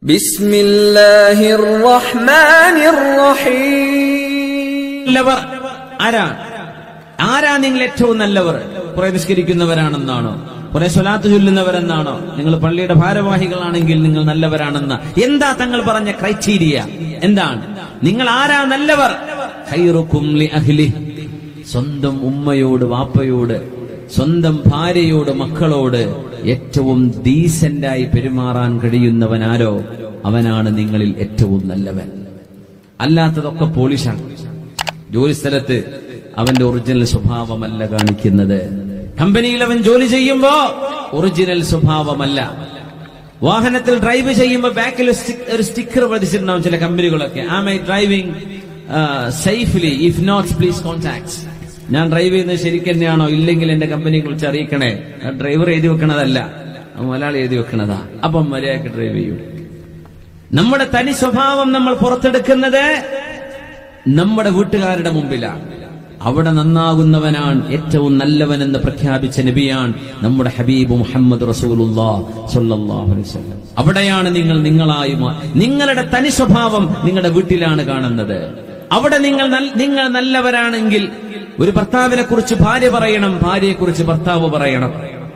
بسم الله الرحمن الرحيم നല്ലവർ ആരാ ആരാ നിങ്ങൾ ഏറ്റവും നല്ലവർ കുറെ നിസ്കരിക്കുന്നവരാണെന്നാണോ കുറെ സ്വലാത്ത് ചൊല്ലുന്നവരെന്നാണോ നിങ്ങൾ പള്ളിയുടെ ഭാരവാഹികളാണെങ്കിൽ നിങ്ങൾ നല്ലവരാണെന്ന എന്താ തങ്ങൾ പറഞ്ഞ ക്രൈറ്റീരിയ എന്താണ് നിങ്ങൾ ആരാ നല്ലവർ ഖൈറുക്കും ലി അഹ്ലി സ്വന്തം ഉമ്മയോട് വാപ്പയോട് സ്വന്തം ഭാര്യയോട് മക്കളോട് ഏറ്റവും ഡീസന്റായി പെരുമാറാൻ കഴിയുന്നവനാരോ അവനാണ് നിങ്ങളിൽ ഏറ്റവും നല്ലവൻ അല്ലാത്തതൊക്കെ പോളിഷാണ് ജോലി സ്ഥലത്ത് അവന്റെ ഒറിജിനൽ സ്വഭാവമല്ല കാണിക്കുന്നത് കമ്പനിയിൽ അവൻ ജോലി ചെയ്യുമ്പോ ഒറിജിനൽ സ്വഭാവമല്ല വാഹനത്തിൽ ഡ്രൈവ് ചെയ്യുമ്പോൾ ബാക്കിൽ ഒരു സ്റ്റി- ഒരു സ്റ്റിക്കർ പതിച്ചിട്ടുണ്ടാവും ചില കമ്പനികളൊക്കെ am I driving safely if not please contact ഞാൻ ഡ്രൈവ് ചെയ്യുന്നത് ശരിക്കും തന്നെയാണോ ഇല്ലെങ്കിൽ എന്റെ കമ്പനിയെ കുറിച്ച് അറിയിക്കണേ ഡ്രൈവർ എഴുതി വെക്കണതല്ല അത് മലയാളി എഴുതി വെക്കണതാ അപ്പം മര്യാദക്ക് ഡ്രൈവ് ചെയ്യൂ നമ്മുടെ തനി സ്വഭാവം നമ്മൾ പുറത്തെടുക്കുന്നത് നമ്മുടെ വീട്ടുകാരുടെ മുമ്പിലാണ് അവിടെ നന്നാകുന്നവനാണ് ഏറ്റവും നല്ലവനെന്ന് പ്രഖ്യാപിച്ച നബിയാണ് നമ്മുടെ ഹബീബ് മുഹമ്മദ് റസൂലുള്ളാ സ്വല്ലല്ലാഹു അലൈഹി വസല്ലം അവിടെയാണ് നിങ്ങൾ നിങ്ങളായി മാ- നിങ്ങളുടെ തനി സ്വഭാവം നിങ്ങളുടെ വീട്ടിലാണ് കാണുന്നത് അവിടെ നിങ്ങൾ നൽ- നിങ്ങൾ നല്ലവരാണെങ്കിൽ ഒരു ഭർത്താവിനെ കുറിച്ച് ഭാര്യ പറയണം ഭാര്യയെ കുറിച്ച് ഭർത്താവ് പറയണം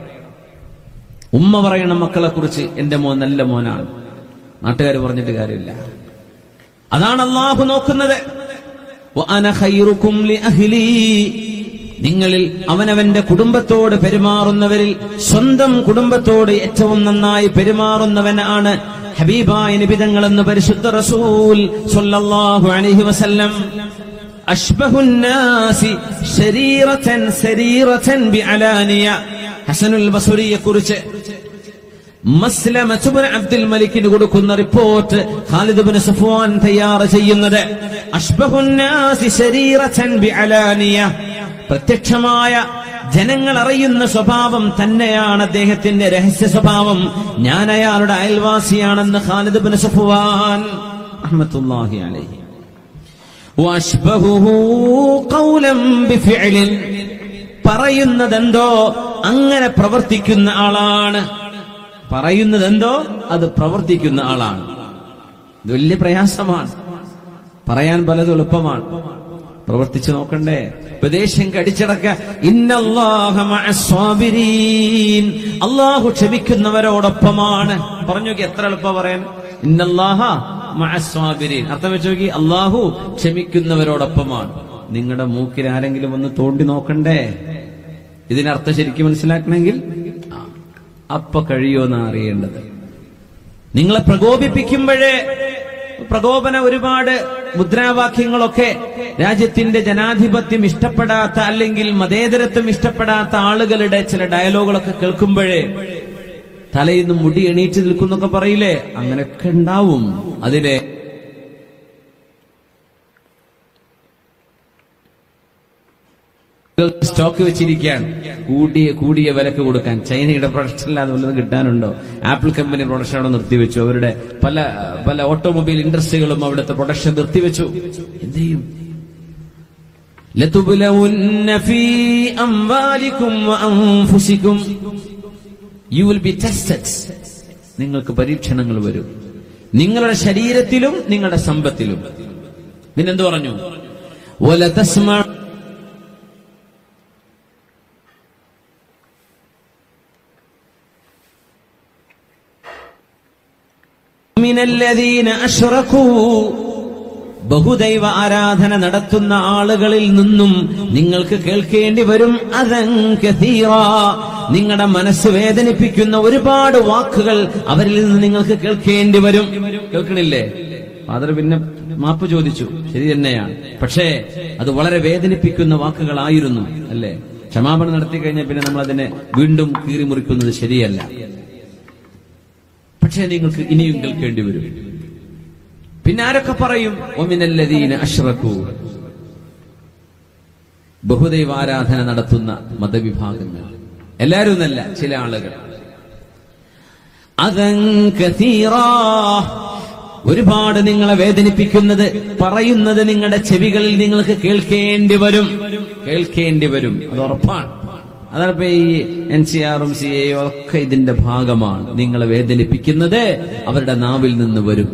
ഉമ്മ പറയണം മക്കളെ കുറിച്ച് എന്റെ മോൻ നല്ല മോനാണ് നാട്ടുകാർ പറഞ്ഞിട്ട് കാര്യമില്ല അതാണ് അള്ളാഹു നോക്കുന്നത് വഅന ഖൈറുക്കും ലിഅഹ്ലി. നിങ്ങളിൽ അവനവന്റെ കുടുംബത്തോട് പെരുമാറുന്നവരിൽ സ്വന്തം കുടുംബത്തോട് ഏറ്റവും നന്നായി പെരുമാറുന്നവനാണ് ഹബീബായ നിബിതങ്ങൾ എന്ന് പരിശുദ്ധ റസൂൽ സ്വല്ലല്ലാഹു അലൈഹി വസല്ലം അഷ്ബഹുൻ നാസി ശരീറതൻ സരീറതൻ ബിഅലാനിയ ഹസനുൽ ബസ്രിയെ കുറിച്ച് മസ്ലമ അബ്ദുൽ മലിക്കിന് കൊടുക്കുന്ന റിപ്പോർട്ട് ഖാലിദ് ബിൻ സഫ്വാൻ തയ്യാർ ചെയ്യുന്നത് അഷ്ബഹുന്നാസി ശരീറതൻ ബിഅലാനിയ പ്രത്യക്ഷമായ ജനങ്ങൾ അറിയുന്ന സ്വഭാവം തന്നെയാണ് അദ്ദേഹത്തിന്റെ രഹസ്യ സ്വഭാവം ഞാൻ അയാളുടെ അയൽവാസിയാണെന്ന് ഖാലിദ് ബിൻ സഫ്വാൻ റഹ്മത്തുള്ളാഹി അലൈഹി വഅഷ്ബഹുഹു ഖൗലൻ ബിഫിഅലിൻ പറയുന്നതെന്തോ അങ്ങനെ പ്രവർത്തിക്കുന്ന ആളാണ് പറയുന്നതെന്തോ അത് പ്രവർത്തിക്കുന്ന ആളാണ് ഇത് വലിയ പ്രയാസമാണ് പറയാൻ പലതും എളുപ്പമാണ് പ്രവർത്തിച്ചു നോക്കണ്ടേ ഉപദേശം കടിച്ചടക്ക ഇന്നല്ലാഹ മഅസ്സാബിരീൻ. അള്ളാഹു ക്ഷമിക്കുന്നവരോടൊപ്പമാണ് പറഞ്ഞു നോക്കി എത്ര എളുപ്പം പറയാൻ ഇന്നല്ലാഹ മഅസ്സാബിരീൻ. അർത്ഥം വെച്ച് നോക്കി അള്ളാഹു ക്ഷമിക്കുന്നവരോടൊപ്പമാണ് നിങ്ങളുടെ മൂക്കിൽ ആരെങ്കിലും ഒന്ന് തോണ്ടി നോക്കണ്ടേ ഇതിനർത്ഥം ശരിക്കും മനസ്സിലാക്കണമെങ്കിൽ ആ, അപ്പൊ കഴിയുമെന്നാ അറിയേണ്ടത് നിങ്ങളെ പ്രകോപിപ്പിക്കുമ്പോഴേ പ്രകോപന ഒരുപാട് മുദ്രാവാക്യങ്ങളൊക്കെ രാജ്യത്തിന്റെ ജനാധിപത്യം ഇഷ്ടപ്പെടാത്ത അല്ലെങ്കിൽ മതേതരത്വം ഇഷ്ടപ്പെടാത്ത ആളുകളുടെ ചില ഡയലോഗുകളൊക്കെ കേൾക്കുമ്പോഴേ തലയിൽ നിന്ന് മുടി എണീറ്റ് നിൽക്കുന്നൊക്കെ പറയില്ലേ അങ്ങനെയൊക്കെ ഉണ്ടാവും അതിനെ സ്റ്റോക്ക് വെച്ചിരിക്കുകയാണ് കൂടിയ കൂടിയ വിലക്ക് കൊടുക്കാൻ ചൈനയുടെ പ്രൊഡക്ഷൻ അല്ലാതെ വല്ലതും കിട്ടാനുണ്ടോ ആപ്പിൾ കമ്പനി പ്രൊഡക്ഷൻ അവിടെ നിർത്തിവെച്ചു അവരുടെ പല പല ഓട്ടോമൊബൈൽ ഇൻഡസ്ട്രികളും അവിടുത്തെ പ്രൊഡക്ഷൻ നിർത്തിവെച്ചു എന്ത് ചെയ്യും لتبلون في أموالكم وأنفسكم You will be tested. നിങ്ങൾക്ക് പരീക്ഷണങ്ങൾ വരും നിങ്ങളുടെ ശരീരത്തിലും നിങ്ങളുടെ സമ്പത്തിലും പിന്നെന്ത് പറഞ്ഞു وَلَتَسْمَعُ من الذين أشركوا ബഹുദൈവ ആരാധന നടത്തുന്ന ആളുകളിൽ നിന്നും നിങ്ങൾക്ക് കേൾക്കേണ്ടി വരും അതങ്കീറ നിങ്ങളുടെ മനസ്സ് വേദനിപ്പിക്കുന്ന ഒരുപാട് വാക്കുകൾ അവരിൽ നിന്ന് നിങ്ങൾക്ക് കേൾക്കേണ്ടി വരും കേൾക്കണില്ലേ ഫാദർ പിന്നെ മാപ്പ് ചോദിച്ചു ശരി തന്നെയാണ് പക്ഷേ അത് വളരെ വേദനിപ്പിക്കുന്ന വാക്കുകളായിരുന്നു അല്ലേ ക്ഷമാപണം നടത്തി കഴിഞ്ഞാൽ പിന്നെ നമ്മൾ അതിനെ വീണ്ടും കീറിമുറിക്കുന്നത് ശരിയല്ല പക്ഷേ നിങ്ങൾക്ക് ഇനിയും കേൾക്കേണ്ടി വരും പിന്നെ ആരൊക്കെ പറയും ഒമിനല്ലദീന അഷ്റഖു ബഹുദൈവാരാധന നടത്തുന്ന മതവിഭാഗങ്ങൾ എല്ലാവരും എന്നല്ല ചില ആളുകൾ അതങ്കീറ ഒരുപാട് നിങ്ങളെ വേദനിപ്പിക്കുന്നത് പറയുന്നത് നിങ്ങളുടെ ചെവികളിൽ നിങ്ങൾക്ക് കേൾക്കേണ്ടി വരും കേൾക്കേണ്ടി വരും അത് ഉറപ്പാണ് അതാണ് ഇപ്പൊ ഈ എൻ സി ആറും സി എയും ഒക്കെ ഇതിന്റെ ഭാഗമാണ് നിങ്ങളെ വേദനിപ്പിക്കുന്നത് അവരുടെ നാവിൽ നിന്ന് വരും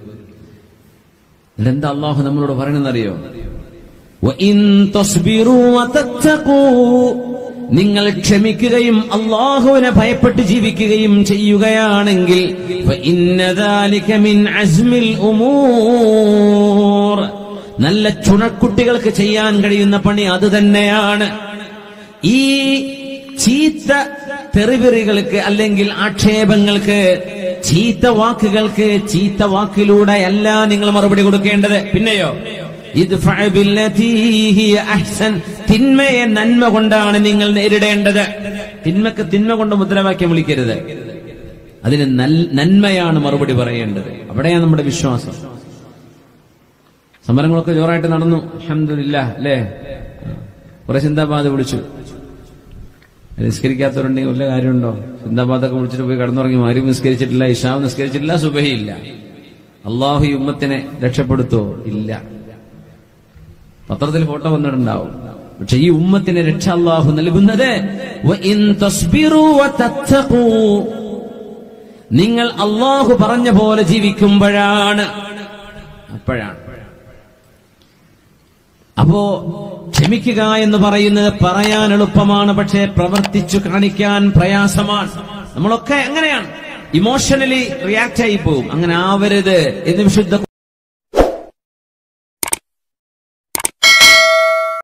എന്താ അള്ളാഹു നമ്മളോട് പറയണെന്നറിയോ وَإِن تَصْبِرُوا وَتَتَّقُوا നിങ്ങൾ ക്ഷമിക്കുകയും അള്ളാഹുവിനെ ഭയപ്പെട്ട് ജീവിക്കുകയും ചെയ്യുകയാണെങ്കിൽ فَإِنَّ ذَلِكَ مِنْ عَزْمِ الْأُمُورِ നല്ല ചുണക്കുട്ടികൾക്ക് ചെയ്യാൻ കഴിയുന്ന പണി അത് തന്നെയാണ് ഈ ചീത്ത തെറിവിറികൾക്ക് അല്ലെങ്കിൽ ആക്ഷേപങ്ങൾക്ക് ചീത്ത വാക്കുകൾക്ക് ചീത്ത വാക്കിലൂടെ അല്ല നിങ്ങൾ മറുപടി കൊടുക്കേണ്ടത് പിന്നെയോ ഇത് അഹ്സൻ തിന്മയെ നന്മ കൊണ്ടാണ് നിങ്ങൾ നേരിടേണ്ടത് തിന്മക്ക് തിന്മ കൊണ്ട് മുദ്രാവാക്യം വിളിക്കരുത് അതിന് നൽ- നന്മയാണ് മറുപടി പറയേണ്ടത് അവിടെയാണ് നമ്മുടെ വിശ്വാസം സമരങ്ങളൊക്കെ ജോറായിട്ട് നടന്നു അഹമ്മദില്ല അല്ലേ കുറെ ചിന്താബാധ വിളിച്ചു നിസ്കരിക്കാത്തവരുണ്ടെങ്കിൽ വല്ല കാര്യമുണ്ടോ ചിന്താബാധൊക്കെ വിളിച്ചിട്ട് പോയി കടന്നുറങ്ങി മാരി നിസ്കരിച്ചിട്ടില്ല ഇഷാവ് നിസ്കരിച്ചിട്ടില്ല സുബഹിയില്ല അള്ളാഹു ഈ ഉമ്മത്തിനെ രക്ഷപ്പെടുത്തോ ഇല്ല പത്രത്തിൽ ഫോട്ടോ വന്നിട്ടുണ്ടാവും പക്ഷെ ഈ ഉമ്മത്തിന് രക്ഷ അള്ളാഹു നൽകുന്നത് വഇൻ തസ്ബിറൂ വതത്തഖൂ. നിങ്ങൾ അള്ളാഹു പറഞ്ഞ പോലെ ജീവിക്കുമ്പോഴാണ് അപ്പോഴാണ് അപ്പോ ക്ഷമിക്കുക എന്ന് പറയുന്നത് പറയാൻ എളുപ്പമാണ് പക്ഷേ പ്രവർത്തിച്ചു കാണിക്കാൻ പ്രയാസമാണ് നമ്മളൊക്കെ അങ്ങനെയാണ് ഇമോഷണലി റിയാക്ട് ആയി പോകും അങ്ങനെ ആവരുത് എന്ന് വിശുദ്ധ